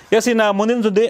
S ಇನ್ನು ಮುಂದಿನ ಸುದ್ದಿ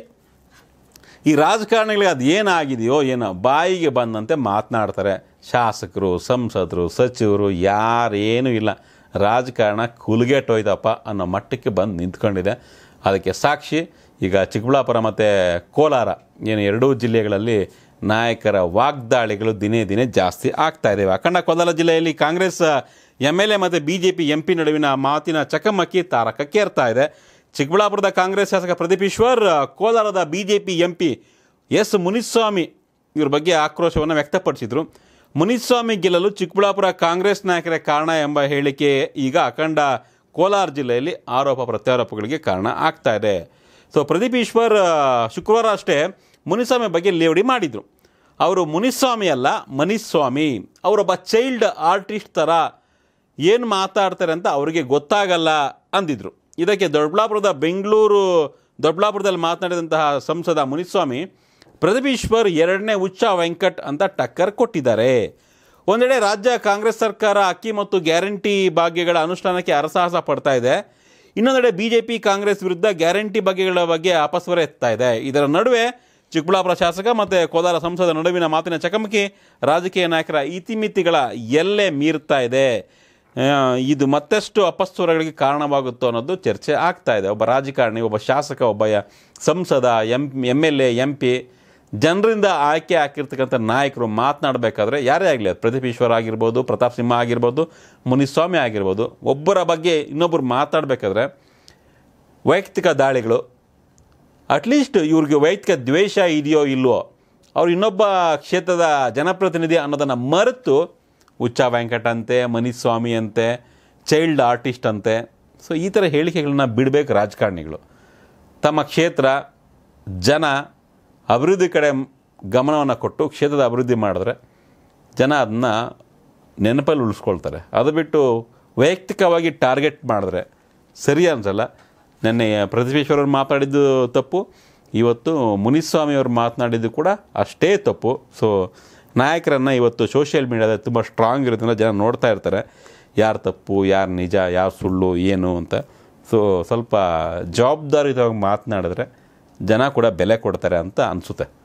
ಈ ರಾಜಕಾರಣಿಗಳಿಗೆ ಅದು ಏನಾಗಿದೆಯೋ ಏನೋ ಬಾಯಿಗೆ ಬಂದಂತೆ ಮಾತನಾಡ್ತಾರೆ ಶಾಸಕರು ಸಂಸದರು ಸಚಿವರು ಯಾರೇನೂ ಇಲ್ಲ ರಾಜಕಾರಣ ಕುಲ್ಗೆಟ್ಟೋಯ್ತಪ್ಪ ಅನ್ನೋ ಮಟ್ಟಕ್ಕೆ ಬಂದು ನಿಂತ್ಕೊಂಡಿದೆ ಅದಕ್ಕೆ ಸಾಕ್ಷಿ ಈಗ ಚಿಕ್ಕಬಳ್ಳಾಪುರ ಮತ್ತು ಕೋಲಾರ ಏನು ಎರಡೂ ಜಿಲ್ಲೆಗಳಲ್ಲಿ ನಾಯಕರ ವಾಗ್ದಾಳಿಗಳು ದಿನೇ ದಿನೇ ಜಾಸ್ತಿ ಆಗ್ತಾ ಇದ್ದಾವೆ ಅಖಂಡ ಕೋಲಾರ ಜಿಲ್ಲೆಯಲ್ಲಿ ಕಾಂಗ್ರೆಸ್ ಎಮ್ ಎಲ್ ಎ ಮತ್ತು B J P M P ನಡುವಿನ ಮಾತಿನ ಚಕಮಕಿ ತಾರಕಕ್ಕೇರ್ತಾ ಇದೆ ಚಿಕ್ಕಬಳ್ಳಾಪುರದ ಕಾಂಗ್ರೆಸ್ ಶಾಸಕ ಪ್ರದೀಪ್ ಈಶ್ವರ್ ಕೋಲಾರದ B J P M P S Muniswamy ಇವ್ರ ಬಗ್ಗೆ ಆಕ್ರೋಶವನ್ನು ವ್ಯಕ್ತಪಡಿಸಿದರು ಮುನಿಸ್ವಾಮಿ ಗೆಲ್ಲಲು ಚಿಕ್ಕಬಳ್ಳಾಪುರ ಕಾಂಗ್ರೆಸ್ ನಾಯಕರೇ ಕಾರಣ ಎಂಬ ಹೇಳಿಕೆ ಈಗ ಅಖಂಡ ಕೋಲಾರ ಜಿಲ್ಲೆಯಲ್ಲಿ ಆರೋಪ ಪ್ರತ್ಯಾರೋಪಗಳಿಗೆ ಕಾರಣ ಆಗ್ತಾ ಇದೆ ಸೊ ಪ್ರದೀಪ್ ಈಶ್ವರ್ ಆ, ಶುಕ್ರವಾರ ಅಷ್ಟೇ ಮುನಿಸ್ವಾಮಿ ಬಗ್ಗೆ ಲೇವಡಿ ಮಾಡಿದರು ಅವರು ಮುನಿಸ್ವಾಮಿ ಅಲ್ಲ ಮನಿಸ್ವಾಮಿ ಅವರೊಬ್ಬ ಚೈಲ್ಡ್ ಆರ್ಟಿಸ್ಟ್ ಥರ ಏನು ಮಾತಾಡ್ತಾರೆ ಅಂತ ಅವರಿಗೆ ಗೊತ್ತಾಗಲ್ಲ ಅಂದಿದ್ರು ಇದಕ್ಕೆ ದೊಡ್ಡಬಳ್ಳಾಪುರದ ಬೆಂಗಳೂರು ದೊಡ್ಡಬಳ್ಳಾಪುರದಲ್ಲಿ ಮಾತನಾಡಿದಂತಹ ಸಂಸದ ಮುನಿಸ್ವಾಮಿ ಪ್ರದೀಪ್ ಈಶ್ವರ್ ಎರಡನೇ ಉಚ್ಚ ವೆಂಕಟ್ ಅಂತ ಟಕ್ಕರ್ ಕೊಟ್ಟಿದ್ದಾರೆ ಒಂದೆಡೆ ರಾಜ್ಯ ಕಾಂಗ್ರೆಸ್ ಸರ್ಕಾರ ಅಕ್ಕಿ ಮತ್ತು ಗ್ಯಾರಂಟಿ ಭಾಗ್ಯಗಳ ಅನುಷ್ಠಾನಕ್ಕೆ ಹರಸಾಹಸ ಪಡ್ತಾ ಇದೆ ಇನ್ನೊಂದೆಡೆ ಬಿ ಜೆ ಪಿ ಕಾಂಗ್ರೆಸ್ ವಿರುದ್ಧ ಗ್ಯಾರಂಟಿ ಭಾಗ್ಯಗಳ ಬಗ್ಗೆ ಅಪಸ್ವರ ಎತ್ತಾ ಇದೆ ಇದರ ನಡುವೆ ಚಿಕ್ಕಬಳ್ಳಾಪುರ ಶಾಸಕ ಮತ್ತು ಕೋಲಾರ ಸಂಸದ ನಡುವಿನ ಮಾತಿನ ಚಕಮಕಿ ರಾಜಕೀಯ ನಾಯಕರ ಇತಿಮಿತಿಗಳ ಎಲ್ಲೇ ಮೀರ್ತಾ ಇದೆ ಆ, ಇದು ಮತ್ತಷ್ಟು ಅಪಸ್ವರಗಳಿಗೆ ಕಾರಣವಾಗುತ್ತೋ ಅನ್ನೋದು ಚರ್ಚೆ ಆಗ್ತಾ ಇದೆ ಒಬ್ಬ ರಾಜಕಾರಣಿ ಒಬ್ಬ ಶಾಸಕ ಒಬ್ಬ ಯ- ಸಂಸದ M M L A M P ಜನರಿಂದ ಆಯ್ಕೆ ಹಾಕಿರ್ತಕ್ಕಂಥ ನಾಯಕರು ಮಾತನಾಡಬೇಕಾದ್ರೆ ಯಾರೇ ಆಗಲಿ ಅದು ಪ್ರದೀಪ್ ಈಶ್ವರ್ ಆಗಿರ್ಬೋದು ಪ್ರತಾಪ್ ಸಿಂಹ ಆಗಿರ್ಬೋದು ಮುನಿಸ್ವಾಮಿ ಆಗಿರ್ಬೋದು ಒಬ್ಬರ ಬಗ್ಗೆ ಇನ್ನೊಬ್ಬರು ಮಾತಾಡಬೇಕಾದ್ರೆ ವೈಯಕ್ತಿಕ ದಾಳಿಗಳು ಅಟ್ಲೀಸ್ಟ್ ಇವ್ರಿಗೆ ವೈಯಕ್ತಿಕ ದ್ವೇಷ ಇದೆಯೋ ಇಲ್ವೋ ಅವ್ರು ಇನ್ನೊಬ್ಬ ಕ್ಷೇತ್ರದ ಜನಪ್ರತಿನಿಧಿ ಅನ್ನೋದನ್ನು ಮರೆತು ಉಚ್ಚ ವೆಂಕಟ ಅಂತೆ ಮನಿಸ್ವಾಮಿ ಅಂತೆ ಚೈಲ್ಡ್ ಆರ್ಟಿಸ್ಟ್ ಅಂತೆ ಸೊ ಈ ಥರ ಹೇಳಿಕೆಗಳನ್ನ ಬಿಡಬೇಕು ರಾಜಕಾರಣಿಗಳು ತಮ್ಮ ಕ್ಷೇತ್ರ ಜನ ಅಭಿವೃದ್ಧಿ ಕಡೆ ಗಮನವನ್ನು ಕೊಟ್ಟು ಕ್ಷೇತ್ರದ ಅಭಿವೃದ್ಧಿ ಮಾಡಿದ್ರೆ ಜನ ಅದನ್ನ ನೆನಪಲ್ಲಿ ಉಳಿಸ್ಕೊಳ್ತಾರೆ ಅದು ಬಿಟ್ಟು ವೈಯಕ್ತಿಕವಾಗಿ ಟಾರ್ಗೆಟ್ ಮಾಡಿದ್ರೆ ಸರಿ ಅನ್ಸಲ್ಲ ನೆನ್ನೆ ಪ್ರತಿಭೇಶ್ವರವ್ರು ಮಾತಾಡಿದ್ದು ತಪ್ಪು ಇವತ್ತು ಮುನಿಸ್ವಾಮಿ ಅವರು ಮಾತನಾಡಿದ್ದು ಕೂಡ ಅಷ್ಟೇ ತಪ್ಪು ಸೊ ನಾಯಕರನ್ನು ಇವತ್ತು ಸೋಷಿಯಲ್ ಮೀಡಿಯಾದಲ್ಲಿ ತುಂಬ ಸ್ಟ್ರಾಂಗ್ ಇರೋದ್ರಿಂದ ಜನ ನೋಡ್ತಾ ಇರ್ತಾರೆ ಯಾರು ತಪ್ಪು ಯಾರು ನಿಜ ಯಾರು ಸುಳ್ಳು ಏನು ಅಂತ ಸೊ ಸ್ವಲ್ಪ ಜವಾಬ್ದಾರಿಯುತವಾಗಿ ಮಾತನಾಡಿದ್ರೆ ಜನ ಕೂಡ ಬೆಲೆ ಕೊಡ್ತಾರೆ ಅಂತ ಅನಿಸುತ್ತೆ